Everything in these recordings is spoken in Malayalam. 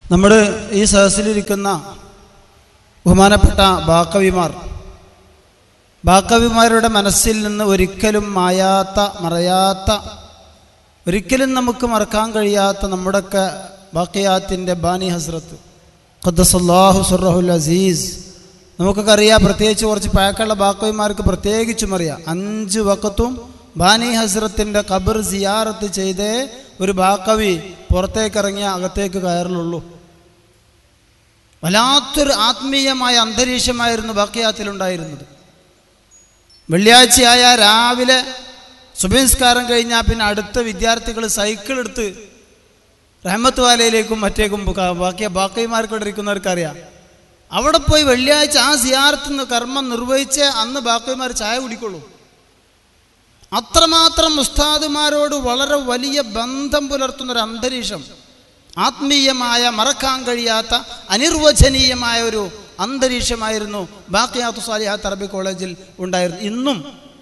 നമ്മൾ ഈ സദസ്സിലിരിക്കുന്ന ബഹുമാനപ്പെട്ട ബാക്കവിമാർ ബാക്കവിമാരുടെ മനസ്സിൽ നിന്ന് ഒരിക്കലും മായാത്ത മറയാത്ത ഒരിക്കലും നമുക്ക് മറക്കാൻ കഴിയാത്ത നമ്മുടെയൊക്കെ ബാക്കിയാത്തിൻ്റെ ബാനി ഹസ്രത്ത് ഖദ്ദസല്ലാഹു സുറഹുൽ അസീസ് നമുക്കൊക്കെ അറിയാം പ്രത്യേകിച്ച് കുറച്ച് പഴക്കമുള്ള ബാക്കവിമാർക്ക് പ്രത്യേകിച്ചും അറിയാം അഞ്ച് വക്കത്തും ബാനി ഹസ്രത്തിൻ്റെ ഖബർ സിയാറത്ത് ചെയ്തേ ഒരു ബാക്കവി പുറത്തേക്ക് ഇറങ്ങിയ അകത്തേക്ക് കയറുള്ളൂ വല്ലാത്തൊരു ആത്മീയമായ അന്തരീക്ഷമായിരുന്നു ബാക്കിയാത്തിലുണ്ടായിരുന്നത് വെള്ളിയാഴ്ചയായ രാവിലെ സുബഹിസ്കാരം കഴിഞ്ഞാൽ പിന്നെ അടുത്ത വിദ്യാർത്ഥികൾ സൈക്കിൾ എടുത്ത് റഹമത്ത് വാലയിലേക്കും മറ്റേക്കും ബാക്കി ബാക്കിമാർക്കൂടെ ഇരിക്കുന്നവർക്കറിയാം അവിടെ പോയി വെള്ളിയാഴ്ച ആ സിയാർത്ത് കർമ്മം നിർവഹിച്ച് അന്ന് ബാക്കിമാർ ചായ കുടിക്കുള്ളൂ അത്രമാത്രം ഉസ്താദുമാരോട് വളരെ വലിയ ബന്ധം പുലർത്തുന്ന ഒരു അന്തരീക്ഷം ആത്മീയമായ മറക്കാൻ കഴിയാത്ത അനിർവചനീയമായ ഒരു അന്തരീക്ഷമായിരുന്നു ബാക്കിയാത്തു സാലിഹാത്ത് അറബി കോളേജിൽ ഉണ്ടായിരുന്നു ഇന്നും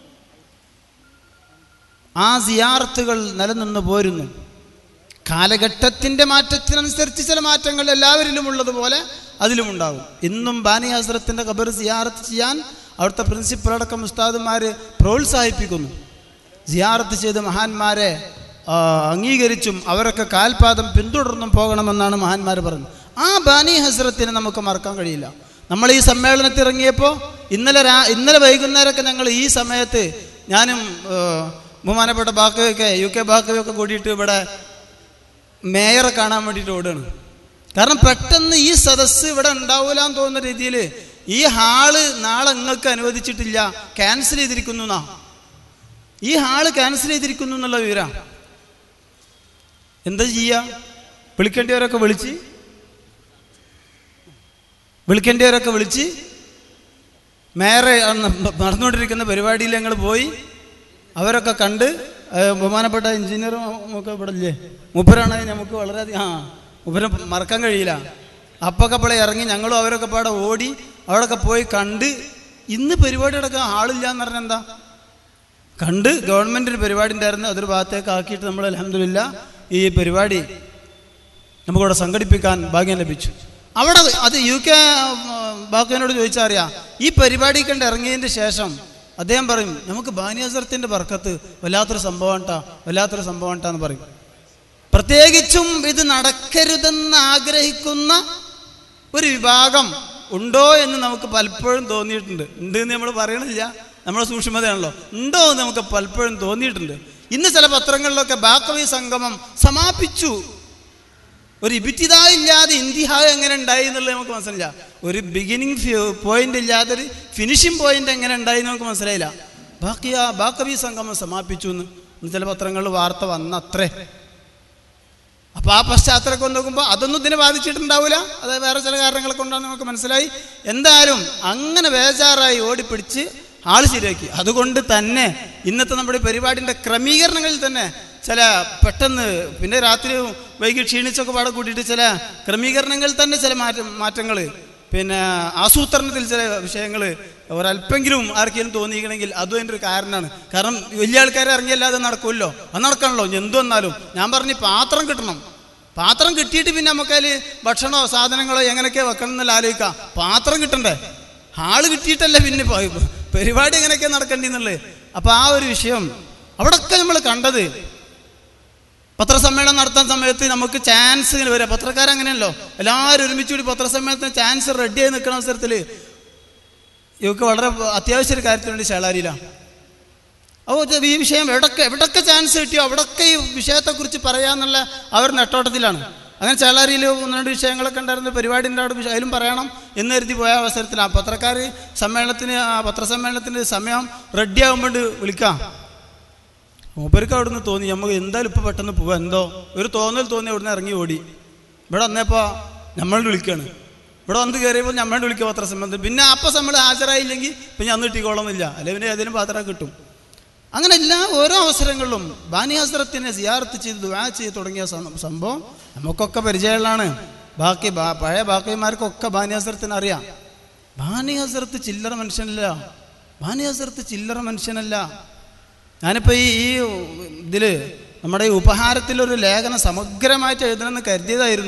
ആ സിയാർത്തുകൾ നിലനിന്ന് പോരുന്നു കാലഘട്ടത്തിൻ്റെ മാറ്റത്തിനനുസരിച്ച് ചില മാറ്റങ്ങൾ എല്ലാവരിലും ഉള്ളതുപോലെ അതിലും ഉണ്ടാകും ഇന്നും ബാനി ഹസ്രത്തിൻ്റെ ഖബർ സിയാറത്ത് ചെയ്യാൻ അവിടുത്തെ പ്രിൻസിപ്പലടക്കം ഉസ്താദുമാർ പ്രോത്സാഹിപ്പിക്കുന്നു സിയാറത്ത് ചെയ്ത് മഹാന്മാരെ ആ, അംഗീകരിച്ചും അവരൊക്കെ കാൽപാദം പിന്തുടർന്നും പോകണമെന്നാണ് മഹാന്മാർ പറയുന്നത് ആ ബാനി ഹസ്രത്തിനെ നമുക്ക് മറക്കാൻ കഴിയില്ല നമ്മൾ ഈ സമ്മേളനത്തിൽ ഇറങ്ങിയപ്പോൾ ഇന്നലെ രാ ഇന്നലെ വൈകുന്നേരമൊക്കെ ഞങ്ങൾ ഈ സമയത്ത് ഞാനും ആ, ബഹുമാനപ്പെട്ട ബാക്കയൊക്കെ യു കെ ബാക്കയൊക്കെ കൂടിയിട്ട് ഇവിടെ മേയറെ കാണാൻ വേണ്ടിയിട്ട് ഓടുകയാണ് കാരണം പെട്ടെന്ന് ഈ സദസ്സ് ഇവിടെ ഉണ്ടാവില്ല എന്ന് തോന്നുന്ന രീതിയിൽ ഈ ഹാള് നാളെ നിങ്ങൾക്ക് അനുവദിച്ചിട്ടില്ല ക്യാൻസൽ ചെയ്തിരിക്കുന്നു എന്നാ ഈ ഹാള് ക്യാൻസൽ ചെയ്തിരിക്കുന്നു എന്നുള്ള വിവരം എന്താ ചെയ്യുക വിളിക്കേണ്ടവരൊക്കെ വിളിച്ച് വിളിക്കേണ്ടവരൊക്കെ വിളിച്ച് മേയറെ നടന്നുകൊണ്ടിരിക്കുന്ന പരിപാടിയിൽ ഞങ്ങൾ പോയി അവരൊക്കെ കണ്ട് ഏഹ്, ബഹുമാനപ്പെട്ട എഞ്ചിനീയറും ഒക്കെ ഇവിടെ ഇല്ലേ മൂപ്പരാണ് നമുക്ക് വളരെയധികം ആ മൂപ്പരെ മറക്കാൻ കഴിയില്ല അപ്പൊക്കെ അപ്പോൾ ഇറങ്ങി ഞങ്ങളും അവരൊക്കെ പാടെ ഓടി അവിടെയൊക്കെ പോയി കണ്ട് ഇന്ന് പരിപാടി നടക്കാൻ ആളില്ല എന്ന് പറഞ്ഞാൽ എന്താ കണ്ട് ഗവൺമെൻറ്റിന് പരിപാടി ഉണ്ടായിരുന്നു അതൊരു ഭാഗത്തേക്ക് ആക്കിയിട്ട് നമ്മൾ അലഹമില്ല ഈ പരിപാടി നമുക്കിവിടെ സംഘടിപ്പിക്കാൻ ഭാഗ്യം ലഭിച്ചു അവിടെ അത് യു കെ ബാക്കുവിനോട് ചോദിച്ചാൽ അറിയാം ഈ പരിപാടി കണ്ട് ഇറങ്ങിയതിൻ്റെ ശേഷം അദ്ദേഹം പറയും നമുക്ക് ബാനിയസറത്തിൻ്റെ ബർക്കത്ത് വല്ലാത്തൊരു സംഭവം ഉണ്ടാ വല്ലാത്തൊരു സംഭവം ഉണ്ടാന്ന് പറയും പ്രത്യേകിച്ചും ഇത് നടക്കരുതെന്ന് ആഗ്രഹിക്കുന്ന ഒരു വിഭാഗം ഉണ്ടോ എന്ന് നമുക്ക് പലപ്പോഴും തോന്നിയിട്ടുണ്ട് ഉണ്ട് എന്ന് നമ്മൾ പറയണില്ല നമ്മുടെ സൂക്ഷ്മതയാണല്ലോ ഉണ്ടോ എന്ന് നമുക്ക് പലപ്പോഴും തോന്നിയിട്ടുണ്ട് ഇന്ന് ചില പത്രങ്ങളിലൊക്കെ ബാക്കവി സംഗമം സമാപിച്ചു ഒരു ഇബിറ്റിതായില്ലാതെ ഇന്ത്യഹായ എങ്ങനെ ഉണ്ടായി എന്നുള്ളത് നമുക്ക് മനസ്സിലായില്ല ഒരു ബിഗിനിങ് പോയിന്റ് ഇല്ലാതെ ഒരു ഫിനിഷിംഗ് പോയിന്റ് എങ്ങനെ ഉണ്ടായി എന്ന് നമുക്ക് മനസ്സിലായില്ല ബാക്കി ആ ബാക്കവി സംഗമം സമാപിച്ചു എന്ന് ഇന്ന് ചില പത്രങ്ങളിൽ വാർത്ത വന്നത്രേ അപ്പൊ ആ പശ്ചാത്തലമൊക്കെ നോക്കുമ്പോൾ അതൊന്നും ഇതിനെ ബാധിച്ചിട്ടുണ്ടാവില്ല അത് വേറെ ചില കാരണങ്ങൾ കൊണ്ടാണ് നമുക്ക് മനസ്സിലായി എന്തായാലും അങ്ങനെ ബേജാറായി ഓടിപ്പിടിച്ച് ആള് ശരിയാക്കി അതുകൊണ്ട് തന്നെ ഇന്നത്തെ നമ്മുടെ പരിപാടിൻ്റെ ക്രമീകരണങ്ങളിൽ തന്നെ ചില പെട്ടെന്ന് പിന്നെ രാത്രി വൈകി ക്ഷീണിച്ചൊക്കെ പാടെ കൂട്ടിയിട്ട് ചില ക്രമീകരണങ്ങളിൽ തന്നെ ചില മാറ്റം മാറ്റങ്ങൾ പിന്നെ ആസൂത്രണത്തിൽ ചില വിഷയങ്ങൾ ഒരല്പെങ്കിലും ആർക്കെങ്കിലും തോന്നിക്കണമെങ്കിൽ അതും എൻ്റെ ഒരു കാരണമാണ് കാരണം വലിയ ആൾക്കാരെ ഇറങ്ങിയല്ലാതെ നടക്കുമല്ലോ അത് നടക്കണല്ലോ എന്തു വന്നാലും ഞാൻ പറഞ്ഞു പാത്രം കിട്ടണം പാത്രം കിട്ടിയിട്ട് പിന്നെ നമുക്കതിൽ ഭക്ഷണമോ സാധനങ്ങളോ എങ്ങനെയൊക്കെ വെക്കണം എന്നല്ല ആലോചിക്കാം പാത്രം കിട്ടണ്ടേ ആള് കിട്ടിയിട്ടല്ലേ പിന്നെ പ- പരിപാടി എങ്ങനെയൊക്കെ നടക്കേണ്ടിന്നുള്ളത് അപ്പോൾ ആ ഒരു വിഷയം അവിടെയൊക്കെ നമ്മൾ കണ്ടത് പത്രസമ്മേളനം നടത്താൻ സമയത്ത് നമുക്ക് ചാൻസ് ഇങ്ങനെ വരിക പത്രക്കാരങ്ങനെയല്ലോ എല്ലാവരും ഒരുമിച്ച് കൂടി പത്രസമ്മേളനത്തിന് ചാൻസ് റെഡിയായി നിൽക്കുന്ന അവസരത്തിൽ ഇവർക്ക് വളരെ അത്യാവശ്യ ഒരു കാര്യത്തിന് വേണ്ടി ചേളാരിയിലാണ് അപ്പോൾ ഈ വിഷയം എവിടൊക്കെ എവിടൊക്കെ ചാൻസ് കിട്ടിയോ അവിടൊക്കെ ഈ വിഷയത്തെക്കുറിച്ച് പറയാന്നുള്ള അവർ നെട്ടോട്ടത്തിലാണ് അങ്ങനെ ചേളാരിയിൽ ഒന്ന് രണ്ട് വിഷയങ്ങളൊക്കെ ഉണ്ടായിരുന്ന പരിപാടിൻ്റെ അവിടെ വിഷയം അതിലും പറയണം എന്ന് കരുതി പോയ അവസരത്തിൽ ആ പത്രക്കാർ സമ്മേളനത്തിന് ആ പത്രസമ്മേളനത്തിന് സമയം റെഡിയാകുമ്പോൾ വിളിക്കാം മൂപ്പർക്ക് അവിടുന്ന് തോന്നി നമുക്ക് എന്തായാലും ഇപ്പോൾ പെട്ടെന്ന് പോവാം എന്തോ ഒരു തോന്നൽ തോന്നി അവിടുന്ന് ഇറങ്ങി ഓടി ഇവിടെ വന്നപ്പോൾ നമ്മളോട് വിളിക്കുകയാണ് ഇവിടെ വന്ന് കയറിയപ്പോൾ നമ്മളോട് വിളിക്കുക പത്രസമ്മേളനത്തിൽ പിന്നെ അപ്പം നമ്മൾ ഹാജരായില്ലെങ്കിൽ പിന്നെ അന്ന് കിട്ടിക്കോളന്നില്ല അല്ലെങ്കിൽ പിന്നെ ഏതെങ്കിലും പാത്രം കിട്ടും അങ്ങനെ എല്ലാ ഓരോ അവസരങ്ങളിലും ബാനി ഹസ്രത്തിനെ സിയാർത്ത് ചെയ്ത് ദുആ ചെയ്ത് തുടങ്ങിയ സം- സംഭവം നമുക്കൊക്കെ പരിചയമുള്ളതാണ് ബാക്കി ബാ- പഴയ ബാക്കിമാർക്കൊക്കെ ബാനി ഹസ്രത്തിന് അറിയാം ബാനി ഹസ്രത്ത് ചില്ലറ മനുഷ്യനല്ല ബാനി ഹസ്രത്ത് ചില്ലറ മനുഷ്യനല്ല ഞാനിപ്പോൾ ഈ ഈ ഇതിൽ നമ്മുടെ ഈ ഉപഹാരത്തിലൊരു ലേഖനം സമഗ്രമായിട്ട് എഴുതണമെന്ന് കരുതിയതായിരുന്നു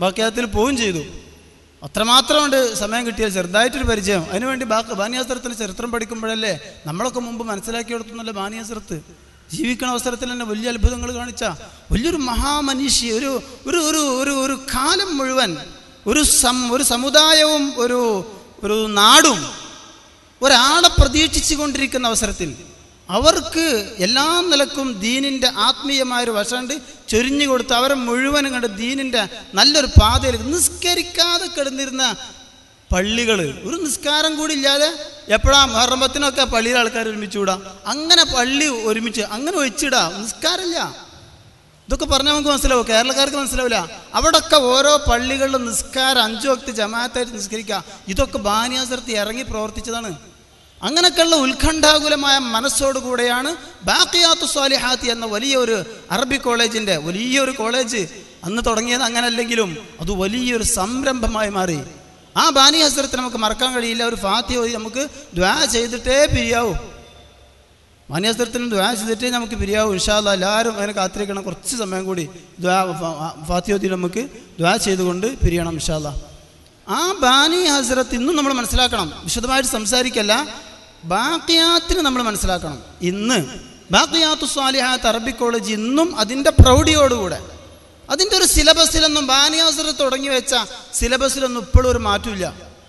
ബാക്കിയാത്തിൽ പോവുകയും ചെയ്തു അത്രമാത്രമുണ്ട് സമയം കിട്ടിയാൽ ചെറുതായിട്ടൊരു പരിചയം അതിനുവേണ്ടി ബാക്കി ബാനിയാസ്ത്രത്തിൻ്റെ ചരിത്രം പഠിക്കുമ്പോഴല്ലേ നമ്മളൊക്കെ മുമ്പ് മനസ്സിലാക്കി കൊടുത്തുന്നല്ലേ ബാനിയാസ്ത്രത്ത് ജീവിക്കണ അവസരത്തിൽ തന്നെ വലിയ അത്ഭുതങ്ങൾ കാണിച്ച വലിയൊരു മഹാമനീഷി ഒരു ഒരു ഒരു ഒരു ഒരു കാലം മുഴുവൻ ഒരു സം ഒരു സമുദായവും ഒരു ഒരു നാടും ഒരാളെ പ്രതീക്ഷിച്ചു കൊണ്ടിരിക്കുന്ന അവസരത്തിൽ അവർക്ക് എല്ലാ നിലക്കും ദീനിൻ്റെ ആത്മീയമായൊരു വശമുണ്ട് ചൊരിഞ്ഞു കൊടുത്ത് അവരെ മുഴുവനും കണ്ട് ദീനിൻ്റെ നല്ലൊരു പാതയിൽ നിസ്കരിക്കാതെ കിടന്നിരുന്ന പള്ളികൾ ഒരു നിസ്കാരം കൂടി ഇല്ലാതെ എപ്പോഴാ മഹറമ്പത്തിനൊക്കെ പള്ളിയിലെ ആൾക്കാർ ഒരുമിച്ച് വിടാം അങ്ങനെ പള്ളി ഒരുമിച്ച് അങ്ങനെ ഒഴിച്ചിടാം നിസ്കാരമില്ല ഇതൊക്കെ പറഞ്ഞാൽ നമുക്ക് മനസ്സിലാവും കേരളക്കാർക്ക് മനസ്സിലാവില്ല അവിടൊക്കെ ഓരോ പള്ളികളിലും നിസ്കാരം അഞ്ചു വക്ത് ജമാഅത്തായിട്ട് നിസ്കരിക്കുക ഇതൊക്കെ ബാനിയാസരത്ത് ഇറങ്ങി പ്രവർത്തിച്ചതാണ് അങ്ങനെയൊക്കെയുള്ള ഉത്കണ്ഠാകുലമായ മനസ്സോടുകൂടെയാണ് ബാക്കിയാത്തു സ്വാലിഹാത്തി എന്ന വലിയൊരു അറബി കോളേജിൻ്റെ വലിയൊരു കോളേജ് അന്ന് തുടങ്ങിയത് അങ്ങനല്ലെങ്കിലും അത് വലിയൊരു സംരംഭമായി മാറി ആ ബാനി ഹസ്രത്തിന് നമുക്ക് മറക്കാൻ കഴിയില്ല ഒരു ഫാത്തി ഓതി നമുക്ക് ദ്വാ ചെയ്തിട്ടേ പിരിയാവൂ മാന്യാസ്ത്രത്തിനും ദ്വാ ചെയ്തിട്ടേ നമുക്ക് പിരിയാവും ഇൻഷാല്ല എല്ലാവരും അതിനെ കാത്തിരിക്കണം കുറച്ച് സമയം കൂടി ദ്വാ ഫാത്തിയോതി നമുക്ക് ദ്വാ ചെയ്തുകൊണ്ട് പിരിയണം ഇൻഷാല്ല ആ ബാനി ഹസ്രത്ത് ഇന്നും നമ്മൾ മനസ്സിലാക്കണം വിശദമായിട്ട് സംസാരിക്കല്ല ബാക്കിയാത്തിന് നമ്മൾ മനസ്സിലാക്കണം ഇന്ന് ബാക്കിയാത്തു സ്വാലിഹാത്ത് അറബി കോളേജ് ഇന്നും അതിൻ്റെ പ്രൗഢിയോടുകൂടെ അതിൻ്റെ ഒരു സിലബസിലൊന്നും ബാനിയാസർ തുടങ്ങി വെച്ച സിലബസിലൊന്നും ഇപ്പോഴും ഒരു മാറ്റമില്ല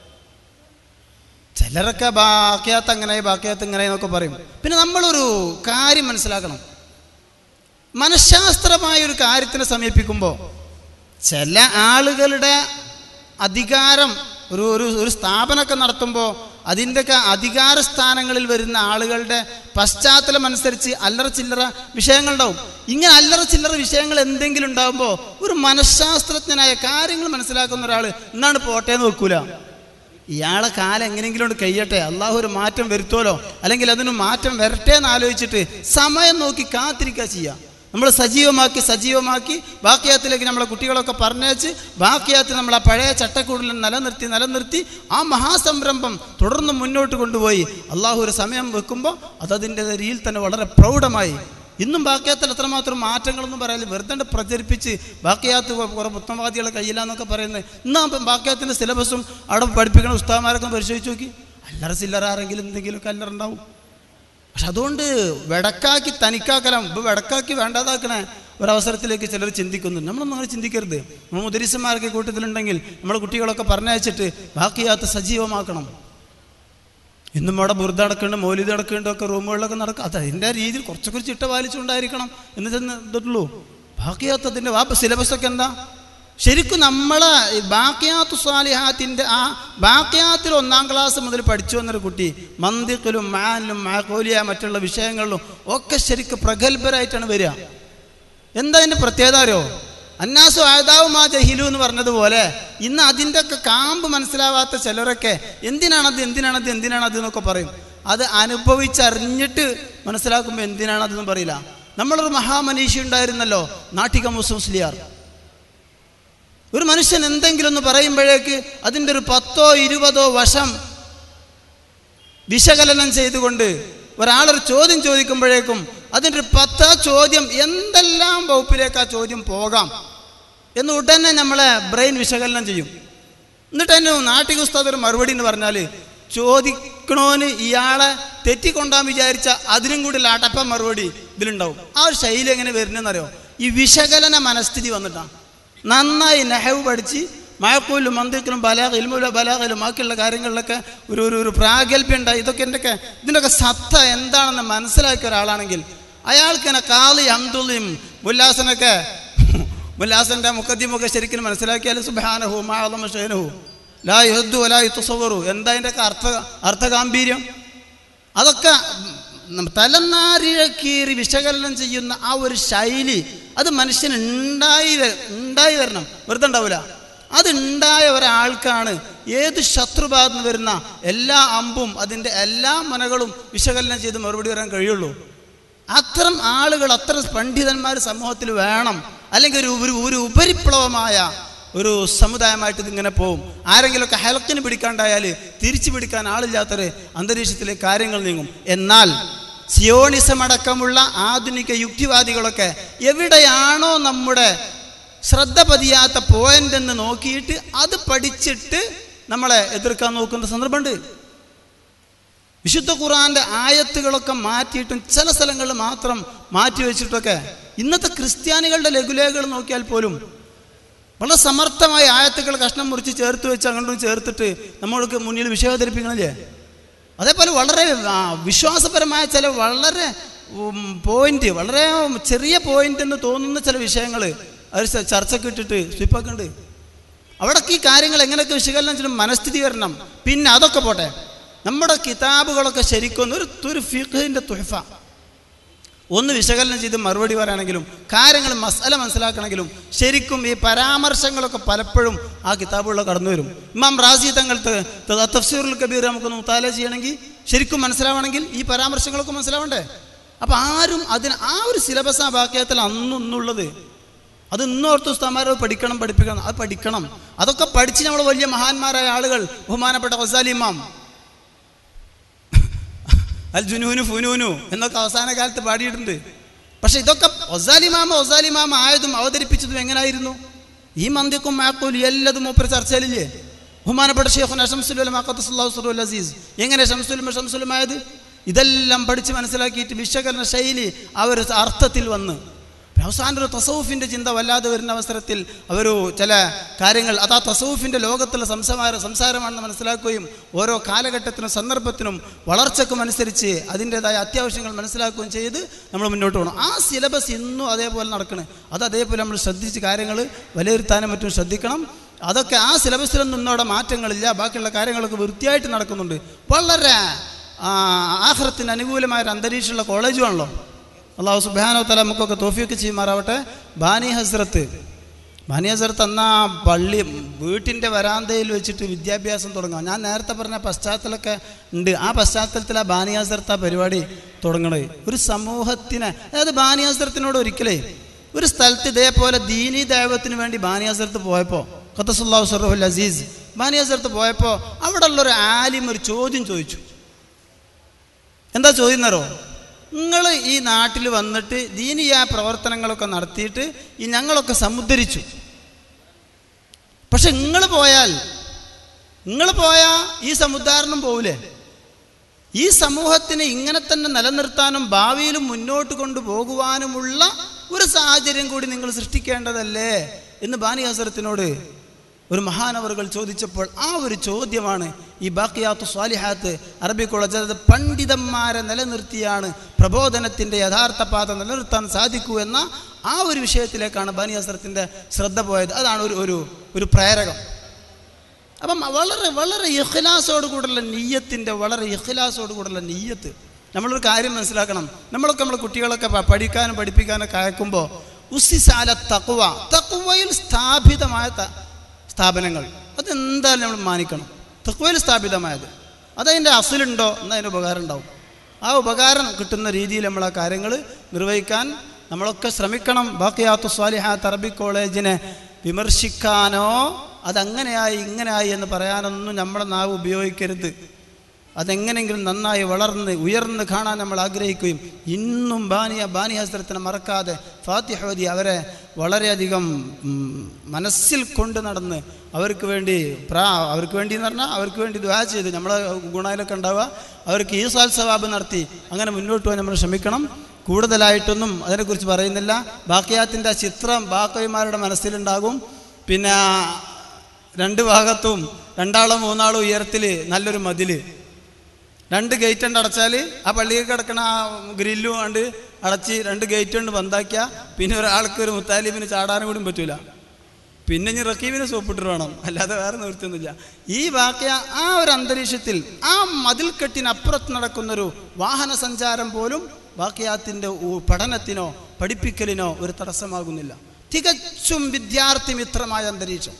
ചിലരൊക്കെ ബാക്കിയാത്ത് അങ്ങനെ ബാക്കിയാത്ത് ഇങ്ങനെ എന്നൊക്കെ പറയും പിന്നെ നമ്മളൊരു കാര്യം മനസ്സിലാക്കണം മനഃശാസ്ത്രമായ ഒരു കാര്യത്തിനെ സമീപിക്കുമ്പോൾ ചില ആളുകളുടെ അധികാരം ഒരു ഒരു ഒരു സ്ഥാപനമൊക്കെ നടത്തുമ്പോൾ അതിൻ്റെയൊക്കെ അധികാര സ്ഥാനങ്ങളിൽ വരുന്ന ആളുകളുടെ പശ്ചാത്തലം അനുസരിച്ച് അല്ലറ ചില്ലറ വിഷയങ്ങളുണ്ടാവും ഇങ്ങനെ അല്ലറ ചില്ലറ വിഷയങ്ങൾ എന്തെങ്കിലും ഉണ്ടാകുമ്പോൾ ഒരു മനഃശാസ്ത്രജ്ഞനായ കാര്യങ്ങൾ മനസ്സിലാക്കുന്ന ഒരാൾ എന്നാണ് പോട്ടേന്ന് വെക്കൂല ഇയാളെ കാലം എങ്ങനെയെങ്കിലും കൊണ്ട് കഴിയട്ടെ അള്ളാഹു ഒരു മാറ്റം വരുത്തുമല്ലോ അല്ലെങ്കിൽ അതിന് മാറ്റം വരട്ടെ എന്ന് ആലോചിച്ചിട്ട് സമയം നോക്കി കാത്തിരിക്കുക ചെയ്യുക നമ്മൾ സജീവമാക്കി സജീവമാക്കി ബാക്കിയാത്തിലേക്ക് നമ്മളെ കുട്ടികളൊക്കെ പറഞ്ഞേച്ച് ബാക്കിയാത്തിൽ നമ്മൾ ആ പഴയ ചട്ടക്കൂടിൽ നിലനിർത്തി നിലനിർത്തി ആ മഹാസംരംഭം തുടർന്ന് മുന്നോട്ട് കൊണ്ടുപോയി അള്ളാഹു ഒരു സമയം വെക്കുമ്പോൾ അതതിൻ്റെ രീതിയിൽ തന്നെ വളരെ പ്രൗഢമായി ഇന്നും ബാക്കിയാത്തിൽ എത്രമാത്രം മാറ്റങ്ങളൊന്നും പറയാനില്ല വെറുതെ പ്രചരിപ്പിച്ച് ബാക്കിയാത്ത് കുറേ പുത്തൻവാദികളെ കയ്യിലാന്നൊക്കെ പറയുന്നത് ഇന്നാ ബാക്കിയാത്തിൻ്റെ സിലബസും അവിടെ പഠിപ്പിക്കുന്ന ഉസ്താമാരൊക്കെ പരിശോധിച്ച് നോക്കി അല്ലറ ചില്ലറ ആരെങ്കിലും എന്തെങ്കിലുമൊക്കെ അല്ലറ ഉണ്ടാവും പക്ഷെ അതുകൊണ്ട് വെടക്കാക്കി തനിക്കാക്കലാം ഇപ്പം വെടക്കാക്കി വേണ്ടാതാക്കണേ ഒരവസരത്തിലേക്ക് ചിലർ ചിന്തിക്കുന്നു നമ്മളൊന്നും അങ്ങനെ ചിന്തിക്കരുത് നമ്മൾ മുദരിസന്മാരൊക്കെ കൂട്ടത്തിലുണ്ടെങ്കിൽ നമ്മളെ കുട്ടികളൊക്കെ പറഞ്ഞയച്ചിട്ട് ബാക്കിയാത്ത സജീവമാക്കണം ഇന്നും അവിടെ ബുർദ അടക്കുന്നുണ്ട് മൗലിദ് അടക്കുന്നുണ്ട് ഒക്കെ റൂമുകളിലൊക്കെ നടക്കും അത് അതിൻ്റെ രീതിയിൽ കുറച്ചൊക്കെ ഒരു ചിട്ട പാലിച്ചുകൊണ്ടായിരിക്കണം എന്ന് ചെന്ന് ഇതുള്ളൂ ബാക്കിയാത്തതിൻ്റെ വാ സിലബസൊക്കെ എന്താ ശരിക്കും നമ്മളെ ഈ ബാക്കിയാത്തു സ്വാലിഹാത്തിൻ്റെ ആ ബാക്കിയാത്തിൽ ഒന്നാം ക്ലാസ് മുതൽ പഠിച്ചു വന്നൊരു കുട്ടി മന്ദിക്കിലും മാനിലും മാക്കോലിയ മറ്റുള്ള വിഷയങ്ങളിലും ഒക്കെ ശരിക്കും പ്രഗത്ഭരായിട്ടാണ് വരിക എന്താ അതിൻ്റെ പ്രത്യേകത അറിയോ അന്നാസു ആയതാവും ആ ജഹിലു എന്ന് പറഞ്ഞതുപോലെ ഇന്ന് അതിൻ്റെ ഒക്കെ കാമ്പ് മനസ്സിലാവാത്ത ചിലരൊക്കെ എന്തിനാണത് എന്തിനാണത് എന്തിനാണത് എന്നൊക്കെ പറയും അത് അനുഭവിച്ചറിഞ്ഞിട്ട് മനസ്സിലാക്കുമ്പോൾ എന്തിനാണതെന്ന് പറയില്ല നമ്മളൊരു മഹാമനീഷി ഉണ്ടായിരുന്നല്ലോ നാട്ടിക മുസ്ലിയാർ ഒരു മനുഷ്യൻ എന്തെങ്കിലും ഒന്ന് പറയുമ്പോഴേക്ക് അതിൻ്റെ ഒരു പത്തോ ഇരുപതോ വശം വിശകലനം ചെയ്തുകൊണ്ട് ഒരാളൊരു ചോദ്യം ചോദിക്കുമ്പോഴേക്കും അതിൻ്റെ ഒരു പത്ത് ചോദ്യം എന്തെല്ലാം വകുപ്പിലേക്ക് ആ ചോദ്യം പോകാം എന്ന് ഉടനെ നമ്മളെ ബ്രെയിൻ വിശകലനം ചെയ്യും എന്നിട്ട് തന്നെ നാട്ടിക ഉസ്താദ് ഒരു മറുപടി എന്ന് പറഞ്ഞാൽ ചോദിക്കണോന് ഇയാളെ തെറ്റിക്കൊണ്ടാൻ വിചാരിച്ച അതിനും കൂടി ലാട്ടപ്പ മറുപടി ഇതിലുണ്ടാവും ആ ഒരു ശൈലി എങ്ങനെ വരുന്നതെന്നറിയോ ഈ വിശകലന മനസ്ഥിതി വന്നിട്ടാണ് നന്നായി നെഹവ് പഠിച്ച് മഴക്കൂലും മന്ദിക്കിലും ബലാ ഇൽമുല ബലാഖിലും ബാക്കിയുള്ള കാര്യങ്ങളിലൊക്കെ ഒരു ഒരു ഒരു പ്രാഗൽഭ്യം ഉണ്ടായി ഇതൊക്കെ എൻ്റെയൊക്കെ ഇതിൻ്റെയൊക്കെ സത്ത എന്താണെന്ന് മനസ്സിലാക്കിയ ഒരാളാണെങ്കിൽ അയാൾക്ക് തന്നെ കാളി അബ്ദുള്ളിയും മുല്ലാസനൊക്കെ മുല്ലാസൻ്റെ മുഖദ്യമൊക്കെ ശരിക്കും മനസ്സിലാക്കിയാൽ സുബാനഹു മാളമ ഷേനഹു ലാ യുദ്ധു ലാ യുത്തസവറു എന്താ അതിൻ്റെയൊക്കെ അർത്ഥ അർത്ഥഗാംഭീര്യം അതൊക്കെ തലനാരിഴക്കീറി വിശകലനം ചെയ്യുന്ന ആ ഒരു ശൈലി അത് മനുഷ്യന് ഉണ്ടായി വര- ഉണ്ടായി വരണം വെറുതെ ഉണ്ടാവില്ല അത് ഉണ്ടായ ഒരാൾക്കാണ് ഏത് ശത്രുഭാഗത്ത് നിന്ന് വരുന്ന എല്ലാ അമ്പും അതിൻ്റെ എല്ലാ മനകളും വിശകലനം ചെയ്ത് മറുപടി വരാൻ കഴിയുള്ളൂ അത്തരം ആളുകൾ അത്തരം പണ്ഡിതന്മാർ സമൂഹത്തിൽ വേണം അല്ലെങ്കിൽ ഒരു ഒരു ഒരു ഉപരിപ്ലവമായ ഒരു സമുദായമായിട്ട് ഇതിങ്ങനെ പോവും ആരെങ്കിലുമൊക്കെ ഹെൽക്കിന് പിടിക്കാണ്ടായാൽ തിരിച്ചു പിടിക്കാൻ ആളില്ലാത്തൊരു അന്തരീക്ഷത്തിലെ കാര്യങ്ങൾ നീങ്ങും എന്നാൽ സിയോണിസം അടക്കമുള്ള ആധുനിക യുക്തിവാദികളൊക്കെ എവിടെയാണോ നമ്മുടെ ശ്രദ്ധ പതിയാത്ത പോയിന്റ് എന്ന് നോക്കിയിട്ട് അത് പഠിച്ചിട്ട് നമ്മളെ എതിർക്കാൻ നോക്കുന്ന സന്ദർഭമുണ്ട് വിശുദ്ധ ഖുറാന്റെ ആയത്തുകളൊക്കെ മാറ്റിയിട്ടും ചില സ്ഥലങ്ങളിൽ മാത്രം മാറ്റി വെച്ചിട്ടൊക്കെ ഇന്നത്തെ ക്രിസ്ത്യാനികളുടെ ലഘുലേഖകൾ നോക്കിയാൽ പോലും വളരെ സമർത്ഥമായ ആയത്തുകൾ കഷ്ണം മുറിച്ച് ചേർത്ത് വെച്ച് അങ്ങോട്ടും ചേർത്തിട്ട് നമ്മൾക്ക് മുന്നിൽ വിഷയം അവതരിപ്പിക്കണില്ലേ അതേപോലെ വളരെ ആ, വിശ്വാസപരമായ ചില വളരെ പോയിന്റ് വളരെ ചെറിയ പോയിന്റ് എന്ന് തോന്നുന്ന ചില വിഷയങ്ങൾ അവർ ച- ചർച്ചയ്ക്ക് ഇട്ടിട്ട് സ്വിപ്പാക്കുന്നുണ്ട് അവിടൊക്കെ ഈ കാര്യങ്ങൾ എങ്ങനെയൊക്കെ വിശകലനം ചെയ്യണം മനസ്ഥിതി വരണം പിന്നെ അതൊക്കെ പോട്ടെ നമ്മുടെ കിതാബുകളൊക്കെ ശരിക്കും ഒരു ഒരു ഫിഖിൻ്റെ തുഹഫ ഒന്ന് വിശകലനം ചെയ്ത് മറുപടി പറയുകയാണെങ്കിലും കാര്യങ്ങൾ മസാല മനസ്സിലാക്കണമെങ്കിലും ശരിക്കും ഈ പരാമർശങ്ങളൊക്കെ പലപ്പോഴും ആ കിതാബുകളിൽ കടന്നു വരും ഇമാം റാസി തങ്ങൾ ത- ത- തഫ്സീറുൽ കബീർ നമുക്കൊന്ന് മുത്താല ചെയ്യണമെങ്കിൽ ശരിക്കും മനസ്സിലാവണമെങ്കിൽ ഈ പരാമർശങ്ങളൊക്കെ മനസ്സിലാവണ്ടേ അപ്പം ആരും അതിന് ആ ഒരു സിലബസ് ആ വാക്യത്തിൽ അന്നൊന്നുള്ളത് അത് ഇന്നോർത്ത് ഉസ്താമാരോ പഠിക്കണം പഠിപ്പിക്കണം അത് പഠിക്കണം അതൊക്കെ പഠിച്ച് നമ്മൾ വലിയ മഹാന്മാരായ ആളുകൾ ബഹുമാനപ്പെട്ട ഹസാലി ഇമാം അൽ ജുനൂനു ഫുനൂനു എന്നൊക്കെ അവസാന കാലത്ത് പാടിയിട്ടുണ്ട് പക്ഷെ ഇതൊക്കെ ഒസാലിമാമ ഒസാലിമാമ ആയതും അവതരിപ്പിച്ചതും എങ്ങനായിരുന്നു ഈ മന്ദിക്കും മാക്കൂലി എല്ലാതും മൂപ്പര് ചർച്ചയിലില്ലേ ബഹുമാനപ്പെട്ട ഷെയ്ഖുൻ ഷംസുൽ അസീസ് എങ്ങനെ ഷംസുലും ഷംസുലും ആയത് ഇതെല്ലാം പഠിച്ച് മനസ്സിലാക്കിയിട്ട് വിശകലന ശൈലി അവർ അർത്ഥത്തിൽ വന്ന് അവസാനം ഒരു തസൗഫിൻ്റെ ചിന്ത വല്ലാതെ വരുന്ന അവസരത്തിൽ അവർ ചില കാര്യങ്ങൾ അത് ആ തസൗഫിൻ്റെ ലോകത്തുള്ള സംസാര സംസാരമാണെന്ന് മനസ്സിലാക്കുകയും ഓരോ കാലഘട്ടത്തിനും സന്ദർഭത്തിനും വളർച്ചക്കും അനുസരിച്ച് അതിൻ്റെതായ അത്യാവശ്യങ്ങൾ മനസ്സിലാക്കുകയും ചെയ്ത് നമ്മൾ മുന്നോട്ട് പോകണം ആ സിലബസ് ഇന്നും അതേപോലെ നടക്കണം അത് അതേപോലെ നമ്മൾ ശ്രദ്ധിച്ച് കാര്യങ്ങൾ വിലയിരുത്താനും മറ്റും ശ്രദ്ധിക്കണം അതൊക്കെ ആ സിലബസിലൊന്നും ഇന്നോടെ മാറ്റങ്ങളില്ല ബാക്കിയുള്ള കാര്യങ്ങളൊക്കെ വൃത്തിയായിട്ട് നടക്കുന്നുണ്ട് വളരെ ആഹ്റത്തിന് അനുകൂലമായ ഒരു അന്തരീക്ഷമുള്ള കോളേജുമാണല്ലോ അള്ളാഹു സുബാനോ തല നമുക്കൊക്കെ തോഫിയൊക്കെ ചെയ്യുമാറാവട്ടെ ബാനി ഹസ്രത്ത് ബാനി ഹസ്രത്ത് അന്ന് ആ പള്ളി വീട്ടിൻ്റെ വരാന്തയിൽ വെച്ചിട്ട് വിദ്യാഭ്യാസം തുടങ്ങുക ഞാൻ നേരത്തെ പറഞ്ഞ പശ്ചാത്തലമൊക്കെ ഉണ്ട് ആ പശ്ചാത്തലത്തിൽ ആ ബാനി ഹസ്രത്ത് ആ പരിപാടി തുടങ്ങണത് ഒരു സമൂഹത്തിനെ അതായത് ബാനി ഹസ്രത്തിനോട് ഒരിക്കലേ ഒരു സ്ഥലത്ത് ഇതേപോലെ ദീനി ദൈവത്തിന് വേണ്ടി ബാനി ഹസ്രത്ത് പോയപ്പോൾ ഖത്തസുല്ലാഹു സറുൽ അസീസ് ബാനി ഹസ്രത്ത് പോയപ്പോൾ അവിടെ ഉള്ളൊരു ആലിം ഒരു ചോദ്യം ചോദിച്ചു എന്താ ചോദ്യം എന്നറിയോ നിങ്ങൾ ഈ നാട്ടിൽ വന്നിട്ട് ദീനിയ പ്രവർത്തനങ്ങളൊക്കെ നടത്തിയിട്ട് ഈ ഞങ്ങളൊക്കെ സമുദ്ധരിച്ചു പക്ഷെ നിങ്ങൾ പോയാൽ നിങ്ങൾ പോയാൽ ഈ സമുദ്ധാരണം പോവില്ലേ ഈ സമൂഹത്തിനെ ഇങ്ങനെ തന്നെ നിലനിർത്താനും ഭാവിയിലും മുന്നോട്ട് കൊണ്ടുപോകുവാനുമുള്ള ഒരു സാഹചര്യം കൂടി നിങ്ങൾ സൃഷ്ടിക്കേണ്ടതല്ലേ എന്ന് ബാനി ഹസരത്തിനോട് ഒരു മഹാനവറുകൾ ചോദിച്ചപ്പോൾ ആ ഒരു ചോദ്യമാണ് ഈ ബാക്കിയാത്തു സ്വാലിഹാത്ത് അറബി കോളേജ് അതായത് പണ്ഡിതന്മാരെ നിലനിർത്തിയാണ് പ്രബോധനത്തിൻ്റെ യഥാർത്ഥ പാത നിലനിർത്താൻ സാധിക്കൂ എന്ന ആ ഒരു വിഷയത്തിലേക്കാണ് ബാനി ഹസരത്തിൻ്റെ ശ്രദ്ധ പോയത് അതാണ് ഒരു ഒരു ഒരു പ്രേരകം അപ്പം വളരെ വളരെ ഇഖ്ലാസോട് കൂടെയുള്ള നെയ്യത്തിൻ്റെ വളരെ ഇഖ്ലാസോട് കൂടെയുള്ള നെയ്യത്ത് നമ്മളൊരു കാര്യം മനസ്സിലാക്കണം നമ്മളൊക്കെ നമ്മൾ കുട്ടികളൊക്കെ പ- പഠിക്കാനും പഠിപ്പിക്കാനൊക്കെ അയക്കുമ്പോൾ ഉസിസാല തക്കുവ തക്കുവയിൽ സ്ഥാപിതമായ ത- സ്ഥാപനങ്ങൾ അതെന്തായാലും നമ്മൾ മാനിക്കണം തക്കുവയിൽ സ്ഥാപിതമായത് അതതിൻ്റെ അസിലുണ്ടോ എന്നാൽ അതിന് ഉപകാരം ഉണ്ടാവും ആ ഉപകാരം കിട്ടുന്ന രീതിയിൽ നമ്മൾ ആ കാര്യങ്ങൾ നിർവഹിക്കാൻ നമ്മളൊക്കെ ശ്രമിക്കണം ബാക്കിയാത്തു സ്വാലിഹാത്ത് അറബി കോളേജിനെ വിമർശിക്കാനോ അതങ്ങനെയായി ഇങ്ങനെയായി എന്ന് പറയാനൊന്നും നമ്മുടെ നാവ് ഉപയോഗിക്കരുത് അതെങ്ങനെയെങ്കിലും നന്നായി വളർന്ന് ഉയർന്ന് കാണാൻ നമ്മൾ ആഗ്രഹിക്കുകയും ഇന്നും ബാനിയ ബാനി ഹസ്രത്തിനെ മറക്കാതെ ഫാത്തിഹോദി അവരെ വളരെയധികം ഉം, മനസ്സിൽ കൊണ്ട് നടന്ന് അവർക്ക് വേണ്ടി പ്രാ അവർക്ക് വേണ്ടി എന്ന് പറഞ്ഞാൽ അവർക്ക് വേണ്ടി ദ്വാ ചെയ്ത് നമ്മളെ ഗുണയിലൊക്കെ ഉണ്ടാവുക അവർക്ക് ഈ സവാബ് നടത്തി അങ്ങനെ മുന്നോട്ട് പോകാൻ നമ്മൾ ശ്രമിക്കണം കൂടുതലായിട്ടൊന്നും അതിനെക്കുറിച്ച് പറയുന്നില്ല ബാക്കിയാത്തിൻ്റെ ആ ചിത്രം ബാക്കവിമാരുടെ മനസ്സിലുണ്ടാകും പിന്നെ രണ്ട് ഭാഗത്തും രണ്ടാളോ മൂന്നാളോ ഉയരത്തിൽ നല്ലൊരു മതില് രണ്ട് ഗേറ്റ് ഉണ്ട് അടച്ചാൽ ആ പള്ളിയിൽ കിടക്കണ ആ ഗ്രില്ലും കണ്ട് അടച്ച് രണ്ട് ഗേറ്റ് കൊണ്ട് ബന്ധാക്കിയ പിന്നെ ഒരാൾക്ക് ഒരു മുത്താലിബിന് ചാടാനും കൂടി പറ്റൂല പിന്നെ ഇനി റക്കീബിനെ സോപ്പിട്ട് വേണം അല്ലാതെ വേറെ നിവൃത്തിയൊന്നുമില്ല ഈ വാക്യ ആ ഒരു അന്തരീക്ഷത്തിൽ ആ മതിൽക്കെട്ടിനപ്പുറത്ത് നടക്കുന്നൊരു വാഹന സഞ്ചാരം പോലും വാക്യാത്തിൻ്റെ പഠനത്തിനോ പഠിപ്പിക്കലിനോ ഒരു തടസ്സമാകുന്നില്ല തികച്ചും വിദ്യാർത്ഥി മിത്രമായ അന്തരീക്ഷം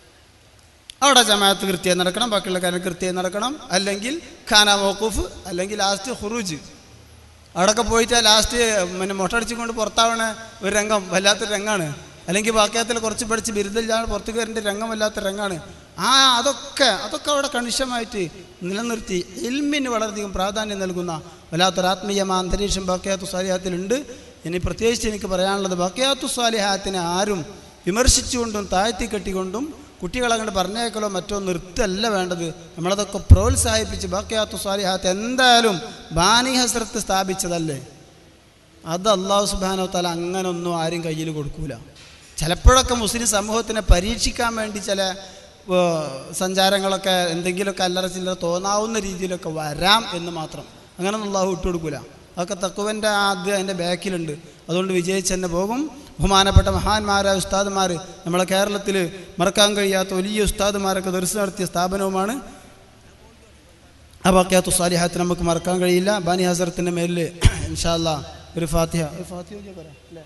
അവിടെ ജമാഅത്ത് കൃത്യമായി നടക്കണം ബാക്കിയുള്ള കാര്യം കൃത്യമായി നടക്കണം അല്ലെങ്കിൽ ഖാന മോക്കൂഫ് അല്ലെങ്കിൽ ലാസ്റ്റ് ഹുറൂജ് അവിടെയൊക്കെ പോയിട്ട് ലാസ്റ്റ് പിന്നെ മൊട്ടടിച്ചുകൊണ്ട് പുറത്താവണ ഒരു രംഗം വല്ലാത്തൊരു രംഗമാണ് അല്ലെങ്കിൽ വാക്യത്തിൽ കുറച്ച് പഠിച്ച് ബിരുദമില്ലാതെ പുറത്തു കയറേണ്ട രംഗം വല്ലാത്ത രംഗമാണ് ആ അതൊക്കെ അതൊക്കെ അവിടെ കണിശമായിട്ട് നിലനിർത്തി ഇൽമിന് വളരെയധികം പ്രാധാന്യം നൽകുന്ന വല്ലാത്തൊരു ആത്മീയമായ അന്തരീക്ഷം ബാക്കിയാത്തു സ്വാലിഹാത്തിലുണ്ട് ഇനി പ്രത്യേകിച്ച് എനിക്ക് പറയാനുള്ളത് ബാക്കിയാത്തു സ്വാലിഹാത്തിനെ ആരും വിമർശിച്ചുകൊണ്ടും താഴ്ത്തി കെട്ടിക്കൊണ്ടും കുട്ടികളെ അങ്ങോട്ട് പറഞ്ഞേക്കലോ മറ്റോ നിർത്തല്ല വേണ്ടത് നമ്മളതൊക്കെ പ്രോത്സാഹിപ്പിച്ച് ബാക്കിയാത്തു സ്വാലിഹാത്ത് എന്തായാലും ബാനി ഹസ്രത്ത് സ്ഥാപിച്ചതല്ലേ അത് അള്ളാഹു സുബാനോ തല അങ്ങനൊന്നും ആരും കയ്യിൽ കൊടുക്കൂല ചിലപ്പോഴൊക്കെ മുസ്ലിം സമൂഹത്തിനെ പരീക്ഷിക്കാൻ വേണ്ടി ചില ഏർ, സഞ്ചാരങ്ങളൊക്കെ എന്തെങ്കിലുമൊക്കെ അല്ലറ ചില്ലറ തോന്നാവുന്ന രീതിയിലൊക്കെ വരാം എന്ന് മാത്രം അങ്ങനൊന്നും അള്ളാഹു വിട്ടുകൊടുക്കൂല അതൊക്കെ തക്കുവൻ്റെ ആദ്യം അതിൻ്റെ ബാക്കിലുണ്ട് അതുകൊണ്ട് വിജയിച്ച് തന്നെ പോകും ബഹുമാനപ്പെട്ട മഹാന്മാരായ ഉസ്താദുമാർ നമ്മളെ കേരളത്തിൽ മറക്കാൻ കഴിയാത്ത വലിയ ഉസ്താദുമാരൊക്കെ ദർശനം നടത്തിയ സ്ഥാപനവുമാണ് ആ ബാക്കിയാത്തു സാലിഹാത്ത് നമുക്ക് മറക്കാൻ കഴിയില്ല ബാനി ഹസറത്തിൻ്റെ മേലിൽ ഇൻഷാല്ല ഒരു ഫാത്തിഹ ഒരു ഫാത്തിഹ ഓതിയാ പോരെ? അല്ലേ?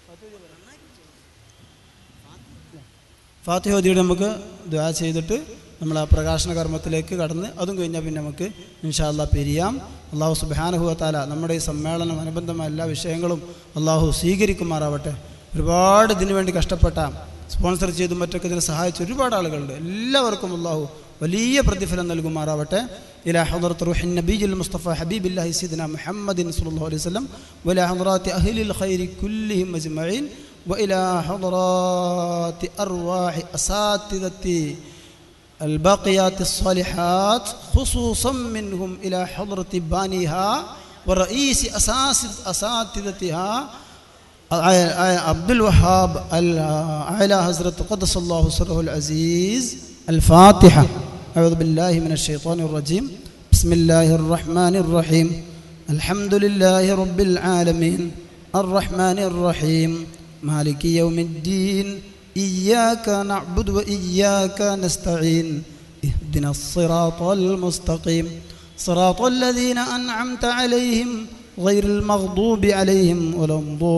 ഫാത്തിഹ ഓതിയിട്ട് നമുക്ക് ദ്വാ ചെയ്തിട്ട് നമ്മൾ ആ പ്രകാശന കർമ്മത്തിലേക്ക് കടന്ന് അതും കഴിഞ്ഞാൽ പിന്നെ നമുക്ക് ഇൻഷാല്ല പിരിയാം അള്ളാഹു സുബാനുഭവത്താല നമ്മുടെ ഈ സമ്മേളനം അനുബന്ധമായ എല്ലാ വിഷയങ്ങളും അള്ളാഹു സ്വീകരിക്കുമാറാവട്ടെ ഒരുപാട് ഇതിനു വേണ്ടി കഷ്ടപ്പെട്ട സ്പോൺസർ ചെയ്തും മറ്റൊക്കെ ഇതിനെ സഹായിച്ച ഒരുപാട് ആളുകളുണ്ട് എല്ലാവർക്കും അള്ളാഹു വലിയ പ്രതിഫലം നൽകുമാറാവട്ടെ إلى حضرة روح النبي المصطفى حبيب الله سيدنا محمد صلى الله عليه وسلم وإلى حضرات أهل الخير كلهم أجمعين وإلى حضرات أرواح أساتذة الباقيات الصالحات خصوصا منهم إلى حضرة بانيها ورئيس أساس أساتذتها عبد الوهاب على حضرة قدس الله سره العزيز الفاتحة أعوذ بالله من الشيطان الرجيم بسم الله الرحمن الرحيم الحمد لله رب العالمين الرحمن الرحيم مالك يوم الدين إياك نعبد وإياك نستعين اهدنا الصراط المستقيم صراط الذين أنعمت عليهم غير المغضوب عليهم ولا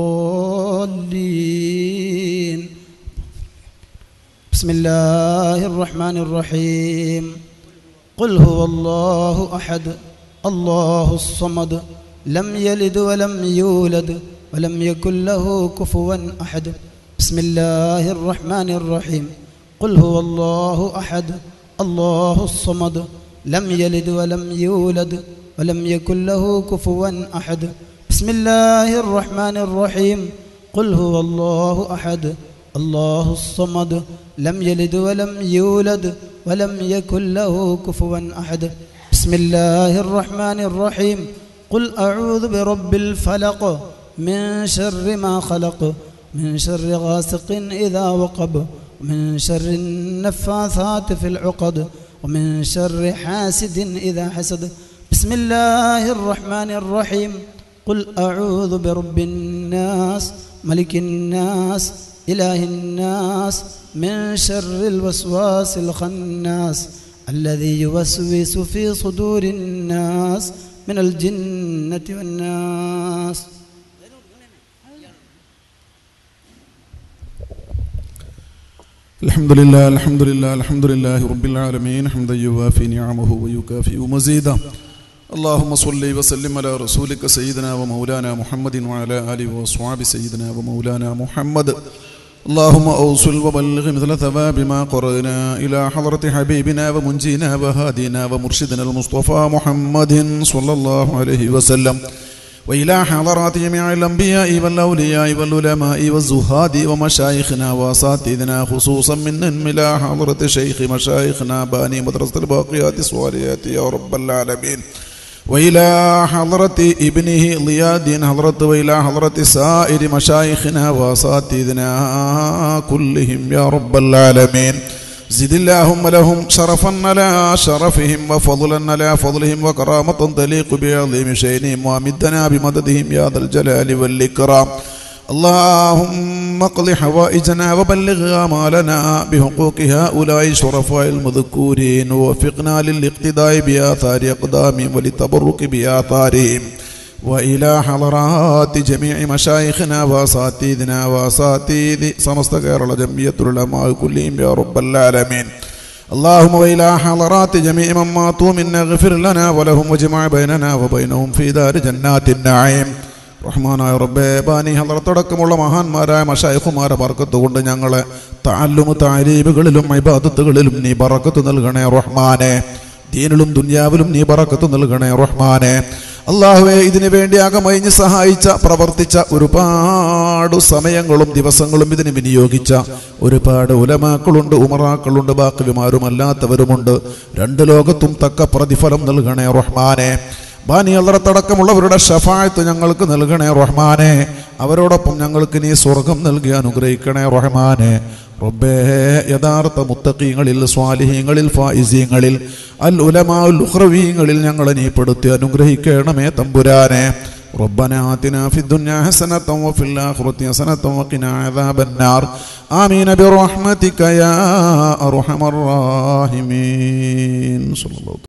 الضالين بسم الله الرحمن الرحيم قل هو الله أحد الله الصمد لم يلد ولم يولد ولم يكن له كفوا أحد بسم الله الرحمن الرحيم قل هو الله أحد الله الصمد لم يلد ولم يولد ولم يكن له كفوا أحد بسم الله الرحمن الرحيم قل هو الله أحد الله الصمد لم يلد ولم يولد ولم يكن له كفوا أحد بسم الله الرحمن الرحيم قل أعوذ برب الفلق من شر ما خلق من شر غاسق إذا وقب ومن شر النفاثات في العقد ومن شر حاسد إذا حسد بسم الله الرحمن الرحيم قل أعوذ برب الناس ملك الناس إله الناس من شر الوسواس الخناس الذي يوسوس في صدور الناس من الجنة والناس الحمد لله الحمد لله الحمد لله رب العالمين حمدا يوافي نعمه ويكافئ مزيدا اللهم صل وسلم على رسولك سيدنا ومولانا محمد وعلى آله وأصحابه سيدنا ومولانا محمد اللهم أوصل وبلغ مثل ثواب ما قرأنا إلى حضرة حبيبنا ومنجينا وهادينا ومرشدنا المصطفى محمد صلى الله عليه وسلم وإلى حضرات جميع الأنبياء والأولياء والعلماء والزهاد ومشايخنا وأساتذنا خصوصا منهم إلى حضرة شيخ مشايخنا باني مدرسة الباقيات الصالحات يا رب العالمين وإلى حضرة ابنه ضياء الدين حضرة وإلى حضرة سائر مشايخنا وأساتذنا كلهم يا رب العالمين زد اللهم لهم شرفا على شرفهم وفضلا على فضلهم وكرامة تليق بعظيم شينهم وامدنا بمددهم يا ذا الجلال والإكرام اللهم اقض حوائجنا وبلغ آمالنا بحقوق هؤلاء الشرفاء المذكورين ووفقنا للاقتداء بآثار أقدامهم وللتبرك بآثارهم وإلى حضرات جميع مشايخنا وأساتذنا وأساتذ سمست كيرل جمعية العلماء كلهم يا رب العالمين اللهم وإلى حضرات جميع من ماتوا منا اغفر لنا ولهم وجمع بيننا وبينهم في دار جنات النعيم റഹ്മാനായ റബ്ബേ ബാനി ഹലറത്തടക്കമുള്ള മഹാന്മാരായ മഷായഖുമാരെ ബർക്കത്ത് കൊണ്ട് ഞങ്ങളെ താല്ലുമു താരീബുകളിലും ഇബാദത്തുകളിലും നീ ബറക്കത്ത് നൽകണേ റഹ്മാനെ ദീനിലും ദുന്യാവിലും നീ ബറക്കത്ത് നൽകണേ റഹ്മാനെ അള്ളാഹുവെ ഇതിനു വേണ്ടി അകമഴിഞ്ഞ് സഹായിച്ച പ്രവർത്തിച്ച ഒരുപാട് സമയങ്ങളും ദിവസങ്ങളും ഇതിന് വിനിയോഗിച്ച ഒരുപാട് ഉലമാക്കളുണ്ട് ഉമറാക്കളുണ്ട് ബാക്കിമാരും അല്ലാത്തവരുമുണ്ട് രണ്ട് ലോകത്തും തക്ക പ്രതിഫലം നൽകണേ റഹ്മാനെ ബാനി അള്ളറത്തടക്കമുള്ളവരുടെ ഷഫായത്ത് ഞങ്ങൾക്ക് നൽകണേ റഹ്മാനെ അവരോടൊപ്പം ഞങ്ങൾക്ക് നീ സ്വർഗം നൽകി അനുഗ്രഹിക്കണേ റഹ്മാനെ റബ്ബേ യഥാർത്ഥ മുത്തക്കീങ്ങളിൽ സ്വാലിഹീങ്ങളിൽ ഫായിസീങ്ങളിൽ അൽ ഉലമാഉൽ ഉഖ്റവീങ്ങളിൽ ഞങ്ങളെ നീ പെടുത്തി അനുഗ്രഹിക്കണമേ തമ്പുരാനെ ربنا آتنا في الدنيا حسنة وفي الآخرة حسنة وقنا عذاب النار آمين برحمتك يا أرحم الراحمين صلى الله عليه وسلم